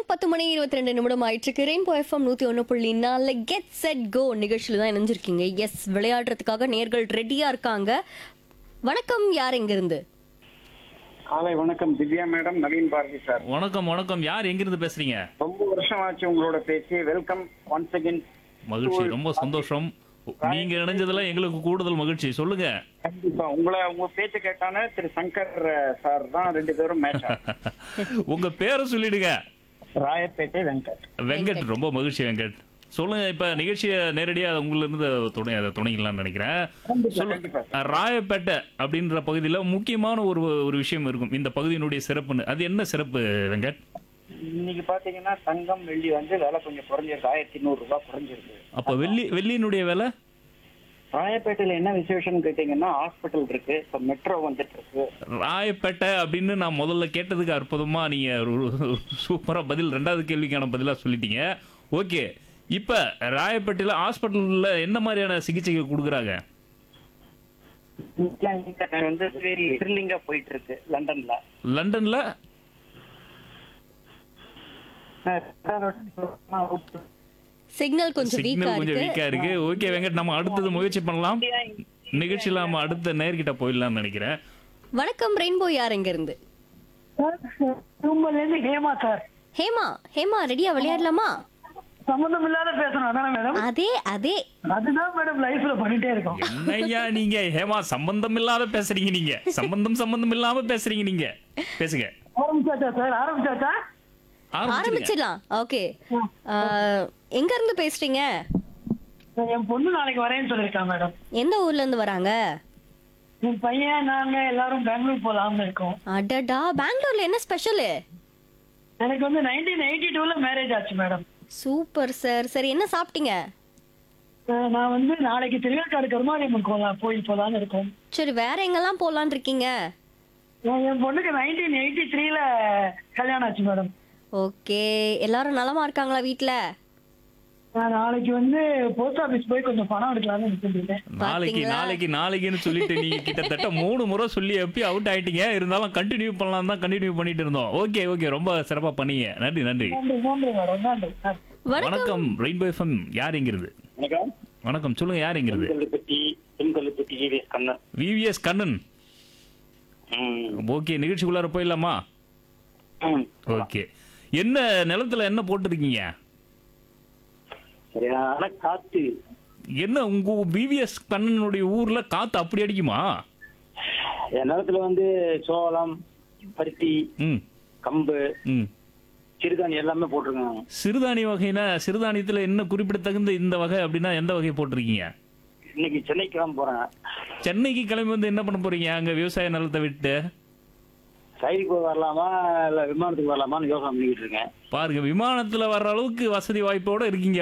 பத்து மணி இருபத்தி ரெண்டு நிமிடம் ஆயிட்டு ரெயின்போ எஃப்எம் நூத்தி ஒன்று புள்ளி நாலு கெட் செட் கோ நிகழ்ச்சியில தான் இணைஞ்சிருக்கீங்க எஸ் விளையாடுறதுக்காக நேர்கள் ரெடியா இருக்காங்க வணக்கம் யார் எங்க இருந்து காலை வணக்கம் திவ்யா மேடம் நவீன் பாரதி சார் வணக்கம் வணக்கம் யார் எங்கிருந்து பேசுறீங்க ரொம்ப வருஷம் ஆச்சு உங்களோட பேசி வெல்கம் ஒன்ஸ் அகைன் மகிழ்ச்சி ரொம்ப சந்தோஷம் நீங்க இணைஞ்சதுல எங்களுக்கு கூடுதல் மகிழ்ச்சி சொல்லுங்க கண்டிப்பா உங்களை உங்க பேச்சு கேட்டானே திரு சங்கர் அஹ், சார் தான் ரெண்டு பேரும் மேட்ச் உங்க பேரை சொல்லிடுங்க ராயப்பேட்டை வெங்கட் வெங்கட் ரொம்ப மகிழ்ச்சி வெங்கட் சொல்லுங்க இப்ப நிகழ்ச்சியை நேரடியா உங்கள இருந்து துணை அதை துணைங்களான்னு நினைக்கிறேன் கண்டிப்பா, சொல்லு கண்டிப்பா. அஹ், ராயப்பேட்டை அப்படின்ற பகுதியில முக்கியமான ஒரு ஒரு விஷயம் இருக்கும் இந்த பகுதியினுடைய சிறப்புன்னு அது என்ன சிறப்பு வெங்கட் இன்னைக்கு பாத்தீங்கன்னா தங்கம் வெள்ளி வந்து விலை கொஞ்சம் குறைஞ்சிருக்கு ஆயிரத்தி நூறு ரூபாய் குறைஞ்சிருக்கு அப்ப வெள்ளி வெள்ளியினுடைய விலை ராயப்பேட்டையில என்ன விசேஷம்னு கேட்டீங்கன்னா ஹாஸ்பிட்டல் இருக்கு இப்ப மெட்ரோ வந்துட்டு இருக்கு ராயப்பேட்டை அப்படின்னு நான் முதல்ல கேட்டதுக்கு அற்புதமா நீங்க ஒரு சூப்பரா பதில் ரெண்டாவது கேள்விக்கான பதிலா சொல்லிட்டீங்க ஓகே இப்ப ராயப்பேட்டையில ஹாஸ்பிட்டல்ல என்ன மாதிரியான சிகிச்சைகள் கொடுக்குறாங்க இங்க வந்து வெரி த்ரில்லிங்கா போயிட்டு இருக்கு லண்டன்ல லண்டன்ல சிக்னல் கொஞ்சம் வீக்கா சிக்னல் கொஞ்சம் இருக்கு வீக்கா இருக்கு ஓகே வெங்கட் நம்ம அடுத்தது முயற்சி பண்ணலாம் நிகழ்ச்சியில நம்ம அடுத்த நேர்கிட்ட போயிடலாம்னு நினைக்கிறேன் வணக்கம் ரெயின்போ யார் எங்க இருந்து ரூம்பல்ல இருந்து ஹேமா சார் ஹேமா ஹேமா ரெடியா விளையாடலாமா சம்பந்தம் இல்லாத பேசணும் அதானே மேடம் அதே அதே அதுதான் மேடம் லைஃப்ல பண்ணிட்டே இருக்கோம் என்னய்யா நீங்க ஹேமா சம்பந்தம் இல்லாத பேசுறீங்க நீங்க சம்பந்தம் சம்பந்தம் இல்லாம பேசுறீங்க நீங்க பேசுங்க ஆரம்பிச்சாச்சா சார் ஆரம்பிச்சாச்சா ஆரம்பிச்சிடுங்க. ஆரம்பிச்சிடலாம் ஓகே எங்க இருந்து பேசுறீங்க என் பொண்ணு நாளைக்கு வரேன்னு சொல்லியிருக்கான் மேடம் எந்த ஊர்ல இருந்து வராங்க என் பையன் நாங்க எல்லாரும் பெங்களூர் போலாம்னு இருக்கோம் அடடா பெங்களூர்ல என்ன ஸ்பெஷல் எனக்கு வந்து நைன்டீன் எயிட்டி டூல மேரேஜ் ஆச்சு மேடம் சூப்பர் சார் சரி என்ன சாப்பிட்டீங்க நான் வந்து நாளைக்கு திருவேற்காடு கருமாரியம்மன் கோலா கோயில் போலாம்னு இருக்கோம் சரி வேற எங்கெல்லாம் போலான் இருக்கீங்க என் என் பொண்ணுக்கு நைன்டீன் எயிட்டி த்ரீல கல்யாணம் ஆச்சு மேடம் ஓகே எல்லாரும் நலமா இருக்காங்களா வீட்ல நான் நாளைக்கு வந்து போஸ்ட் ஆபீஸ் போய் கொஞ்சம் பணம் எடுக்கலாம்னு நினைச்சிருந்தேன் நாளைக்கு பாத்தீங்களா? நாளைக்கு நாளைக்குன்னு சொல்லிட்டு நீங்க கிட்டத்தட்ட மூணு முறை சொல்லி எப்பயும் அவுட் ஆயிட்டீங்க இருந்தாலும் கண்டினியூ பண்ணலாம் தான் கண்டினியூ பண்ணிட்டு இருந்தோம் ஓகே ஓகே ரொம்ப சிறப்பா பண்ணீங்க நன்றி நன்றி நன்றி நன்றி மேடம் நன்றி நன்றி. வணக்கம் வணக்கம் ரெயின்போ எஃப்எம் யார் எங்கிறது வணக்கம் வணக்கம் சொல்லுங்க யார் எங்கிறது பெண்கல்லுப்பட்டி பெண்கல்லுப்பட்டி ஜிவிஎஸ் கண்ணன் விவிஎஸ் கண்ணன் ம். ஓகே நிகழ்ச்சிக்குள்ளார போயிடலாமா ம். ஓகே என்ன நிலத்துல என்ன போட்டிருக்கீங்க சரியான காத்து என்ன உங்க விவிஎஸ் கண்ணனுடைய ஊர்ல காத்து அப்படி அடிக்குமா என் நிலத்துல வந்து சோளம் பருத்தி ம் கம்பு ம் சிறுதானி எல்லாமே போட்டிருக்காங்க சிறுதானிய வகைனா சிறுதானியத்துல என்ன குறிப்பிடத்தகுந்த இந்த வகை அப்படின்னா எந்த வகை போட்டிருக்கீங்க இன்னைக்கு சென்னைக்கு தான் போறேன் சென்னைக்கு கிளம்பி வந்து என்ன பண்ண போறீங்க அங்க விவசாய நிலத்தை விட்டு ரயிலுக்கு வரலாமா இல்ல விமானத்துக்கு வரலாமான்னு யோசனை பண்ணிக்கிட்டு இருக்கேன் பாருங்க விமானத்துல வர்ற அளவுக்கு வசதி வாய்ப்போட இருக்கீங்க